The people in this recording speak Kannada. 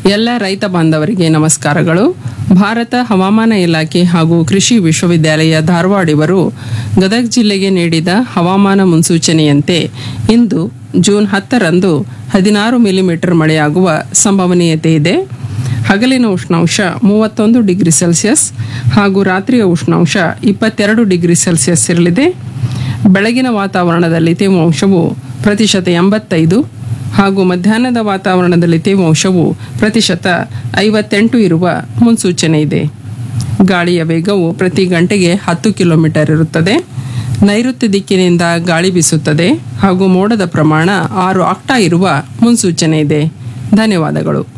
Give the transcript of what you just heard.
ಎಲ್ಲ ರೈತ ಬಾಂಧವರಿಗೆ ನಮಸ್ಕಾರಗಳು ಭಾರತ ಹವಾಮಾನ ಇಲಾಖೆ ಹಾಗೂ ಕೃಷಿ ವಿಶ್ವವಿದ್ಯಾಲಯ ಧಾರವಾಡ ಇವರು ಗದಗ ಜಿಲ್ಲೆಗೆ ನೀಡಿದ ಹವಾಮಾನ ಮುನ್ಸೂಚನೆಯಂತೆ ಇಂದು ಜೂನ್ ಹತ್ತರಂದು ಹದಿನಾರು ಮಿಲಿಮೀಟರ್ ಮಳೆಯಾಗುವ ಸಂಭವನೀಯತೆ ಇದೆ ಹಗಲಿನ ಉಷ್ಣಾಂಶ ಮೂವತ್ತೊಂದು ಡಿಗ್ರಿ ಸೆಲ್ಸಿಯಸ್ ಹಾಗೂ ರಾತ್ರಿಯ ಉಷ್ಣಾಂಶ ಇಪ್ಪತ್ತೆರಡು ಡಿಗ್ರಿ ಸೆಲ್ಸಿಯಸ್ ಇರಲಿದೆ ಬೆಳಗಿನ ವಾತಾವರಣದಲ್ಲಿ ತೇವಾಂಶವು ಪ್ರತಿಶತ ಎಂಬತ್ತೈದು ಹಾಗೂ ಮಧ್ಯಾಹ್ನದ ವಾತಾವರಣದಲ್ಲಿ ತೇವಾಂಶವು ಪ್ರತಿಶತ ಐವತ್ತೆಂಟು ಇರುವ ಮುನ್ಸೂಚನೆ ಇದೆ ಗಾಳಿಯ ವೇಗವು ಪ್ರತಿ ಗಂಟೆಗೆ ಹತ್ತು ಕಿಲೋಮೀಟರ್ ಇರುತ್ತದೆ ನೈಋತ್ಯ ದಿಕ್ಕಿನಿಂದ ಗಾಳಿ ಬೀಸುತ್ತದೆ ಹಾಗೂ ಮೋಡದ ಪ್ರಮಾಣ ಆರು ಆಕ್ಟಾ ಇರುವ ಮುನ್ಸೂಚನೆ ಇದೆ ಧನ್ಯವಾದಗಳು